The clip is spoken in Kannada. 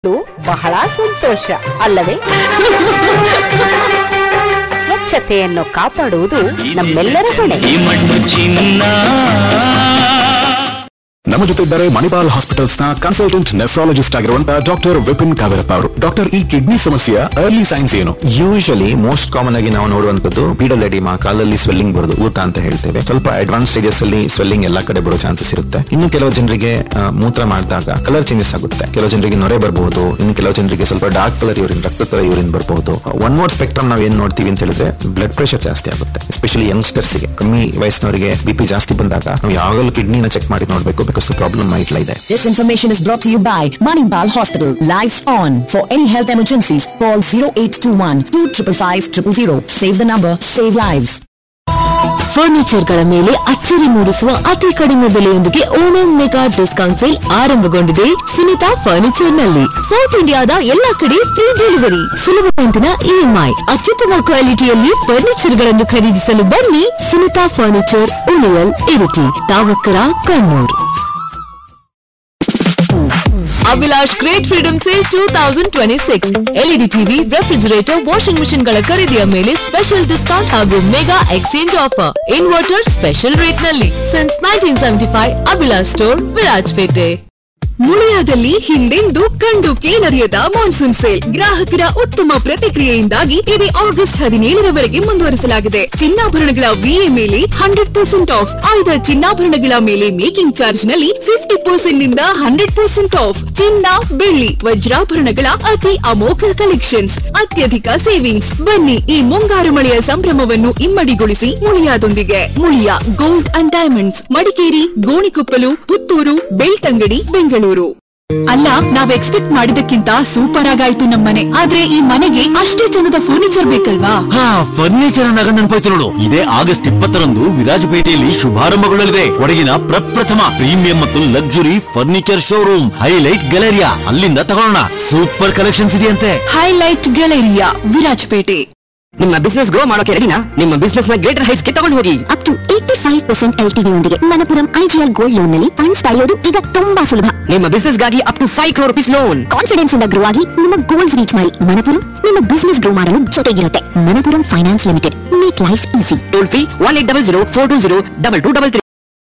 ಇದು ಬಹಳ ಸಂತೋಷ ಅಲ್ಲವೇ ಸ್ವಚ್ಛತೆಯನ್ನು ಕಾಪಾಡುವುದು ನಮ್ಮೆಲ್ಲರ ಹೊಣೆ ಈ ಮಣ್ಣು ಚಿನ್ನ ನಮ್ಮ ಜೊತೆ ಇದ್ದಾರೆ ಮಣಿಪಾಲ್ ಹಾಸ್ಪಿಟಲ್ಸ್ ನ ಕನ್ಸಲ್ಟೆಂಟ್ ನೆಫ್ರಾಲಜಿಸ್ಟ್ ಆಗಿರುವಂತಹ ಡಾಕ್ಟರ್ ವಿಪಿನ್ ಕಾವೇರಪ್ಪ ಅವರು ಡಾಕ್ಟರ್ ಈ ಕಿಡ್ನಿ ಸಮಸ್ಯೆಯ ಅರ್ಲಿ ಸೈನ್ಸ್ ಏನು ಯೂಶಲಿ ಮೋಸ್ಟ್ ಕಾಮನ್ ಆಗಿ ನಾವು ನೋಡುವಂತದ್ದು ಪೀಡಲ್ ಎಡಿಮಾ ಕಾಲಲ್ಲಿ ಸ್ವೆಲ್ಲಿಂಗ್ ಬರೋದು ಊತ ಅಂತ ಹೇಳ್ತೇವೆ ಸ್ವಲ್ಪ ಅಡ್ವಾನ್ಸ್ ಸ್ಟೇಜಸ್ ಅಲ್ಲಿ ಸ್ವೆಲ್ಲಿಂಗ್ ಎಲ್ಲಾ ಕಡೆ ಬರೋ ಚಾನ್ಸಸ್ ಇರುತ್ತೆ ಇನ್ನು ಕೆಲವು ಜನರಿಗೆ ಆ, ಮೂತ್ರ ಮಾಡಿದಾಗ ಕಲರ್ ಚೇಂಜಸ್ ಆಗುತ್ತೆ ಕೆಲವು ಜನರಿಗೆ ನೊರೆ ಬರಬಹುದು ಇನ್ನು ಕೆಲವು ಜನರಿಗೆ ಸ್ವಲ್ಪ ಡಾರ್ಕ್ ಕಲರ್ ಯೂರಿನ್ ರಕ್ತ ತರ ಯೂರಿನ್ ಬರಬಹುದು ಒನ್ ಮೋರ್ ಸ್ಪೆಕ್ಟ್ರಮ್ ನಾವು ಏನ್ ನೋಡ್ತೀವಿ ಅಂತ ಹೇಳಿದ್ರೆ ಬ್ಲಡ್ ಪ್ರೆಷರ್ ಜಾಸ್ತಿ ಆಗುತ್ತೆ ಎಸ್ಪೆಷಲಿ ಯಂಗ್ಸ್ಟರ್ಸ್ ಗೆ ಕಮ್ಮಿ ವಯಸ್ಸಿನವರಿಗೆ ಬಿಪಿ ಜಾಸ್ತಿ ಬಂದಾಗ ನಾವು ಯಾವಾಗಲೂ ಕಿಡ್ನಿನ ಚೆಕ್ ಮಾಡಿ ನೋಡಬೇಕು ಬಿಕಾಸ್ ಪ್ರಾಬ್ಲಮ್ ಮೈಟ್ಲ ಇದೆ This information is brought to you by Manipal Hospital. Lives on. For any health emergencies, call 0821 255 000. Save the number, save lives. ಫರ್ನಿಚರ್ಗಳ ಮೇಲೆ ಅಚ್ಚರಿ ಮೂಡಿಸುವ ಅತಿ ಕಡಿಮೆ ಬೆಲೆಯೊಂದಿಗೆ ಓಣಂ ಮೆಗಾ ಡಿಸ್ಕೌಂಟ್ ಸೇಲ್ ಆರಂಭಗೊಂಡಿದೆ ಸುನಿತಾ ಫರ್ನಿಚರ್ ನಲ್ಲಿ ಸೌತ್ ಇಂಡಿಯಾದ ಎಲ್ಲಾ ಕಡೆ ಫ್ರೀ ಡೆಲಿವರಿ ಸುಲಭ ಕಂತಿನ ಇಎಂಐ ಅತ್ಯುತ್ತಮ ಕ್ವಾಲಿಟಿಯಲ್ಲಿ ಫರ್ನಿಚರ್ ಗಳನ್ನು ಖರೀದಿಸಲು ಬನ್ನಿ Sunita furniture Uliyil Iritty Thavakkara Kannur Abhilash great freedom sale two thousand twenty six LED TV refrigerator washing machine ಗಳ ಖರೀದಿಯ ಮೇಲೆ ಸ್ಪೆಷಲ್ ಡಿಸ್ಕೌಂಟ್ ಹಾಗೂ mega exchange offer inverter special rate ನಲ್ಲಿ since nineteen seventy five Abhilash store Virajpet ಮುಳಿಯಾದಲ್ಲಿ ಹಿಂದೆಂದೂ ಕಂಡು ಕೇಳರಿಯದ ಮಾನ್ಸೂನ್ ಸೇಲ್ ಗ್ರಾಹಕರ ಉತ್ತಮ ಪ್ರತಿಕ್ರಿಯೆಯಿಂದಾಗಿ ಇದು ಆಗಸ್ಟ್ ಹದಿನೇಳರವರೆಗೆ ಮುಂದುವರಿಸಲಾಗಿದೆ ಚಿನ್ನಾಭರಣಗಳ ವಿಎ ಮೇಲೆ ಹಂಡ್ರೆಡ್ ಪರ್ಸೆಂಟ್ ಆಫ್ ಆಯ್ದ ಚಿನ್ನಾಭರಣಗಳ ಮೇಲೆ ಮೇಕಿಂಗ್ ಚಾರ್ಜ್ ನಲ್ಲಿ ಫಿಫ್ಟಿ ಪರ್ಸೆಂಟ್ ನಿಂದ ಹಂಡ್ರೆಡ್ ಪರ್ಸೆಂಟ್ ಆಫ್ ಚಿನ್ನ ಬೆಳ್ಳಿ ವಜ್ರಾಭರಣಗಳ ಅತಿ ಅಮೋಘ ಕಲೆಕ್ಷನ್ಸ್ ಅತ್ಯಧಿಕ ಸೇವಿಂಗ್ಸ್ ಬನ್ನಿ ಈ ಮುಂಗಾರು ಮಳೆಯ ಸಂಭ್ರಮವನ್ನು ಇಮ್ಮಡಿಗೊಳಿಸಿ ಮುಳಿಯಾದೊಂದಿಗೆ Muliya gold and diamonds Madikeri Gonikoppal Puttur Belthangady Bengaluru ಅಲ್ಲ ನಾವ್ ಎಕ್ಸ್ಪೆಕ್ಟ್ ಮಾಡಿದಕ್ಕಿಂತ ಸೂಪರ್ ಆಗಾಯ್ತು ನಮ್ಮನೆ ಆದ್ರೆ ಈ ಮನೆಗೆ ಅಷ್ಟೇ ಚಂದದ ಫರ್ನಿಚರ್ ಬೇಕಲ್ವಾ ಹಾ ಫರ್ನಿಚರ್ ಅಂದಾಗ ನೆನಪಾಯ್ತು ನೋಡು ಇದೇ ಆಗಸ್ಟ್ ಇಪ್ಪತ್ತರಂದು ವಿರಾಜಪೇಟೆಯಲ್ಲಿ ಶುಭಾರಂಭಗೊಳ್ಳಲಿದೆ ಕೊಡಗಿನ ಪ್ರಪ್ರಥಮ ಪ್ರೀಮಿಯಂ ಮತ್ತು luxury furniture showroom Highlight Galleria ಅಲ್ಲಿಂದ ತಗೊಳ್ಳೋಣ ಸೂಪರ್ ಕಲೆಕ್ಷನ್ಸ್ ಇದೆಯಂತೆ ಹೈಲೈಟ್ ಗ್ಯಾಲರಿಯಾ ವಿರಾಜಪೇಟೆ ನಿಮ್ಮ ಬಿಸ್ನೆಸ್ ಗ್ರೋ ಮಾಡೋಕೆ ರೆಡಿನಾ ನಿಮ್ಮ ಬಿಸ್ನೆಸ್ ನ ಗ್ರೇಟರ್ ಹೈಟ್ಸ್ ಗೆ ತಗೊಂಡು ಹೋಗಿ up to eighty five percent L ಯೊಂದಿಗೆ ಮಣಪುರಂ ಐಜಿಎಲ್ ಗೋಲ್ಡ್ ಲೋನ್ ನಲ್ಲಿ ಫಂಡ್ಸ್ ಪಡೆಯೋದು ಈಗ ತುಂಬಾ ಸುಲಭ ನಿಮ್ಮ ಬಿಸ್ನೆಸ್ ಗಾಗಿ up to five crore rupees loan confidence ಇಂದ ಗ್ರೋ ಆಗಿ ನಿಮ್ಮ ಗೋಲ್ಸ್ ರೀಚ್ ಮಾಡಿ ಮಣಪುರಂ ನಿಮ್ಮ ಬಿಸ್ನೆಸ್ ಗ್ರೋ ಮಾಡಲು ಜೊತೆಗಿರುತ್ತೆ Manappuram finance limited make life easy toll free one eight double zero four two zero double two double three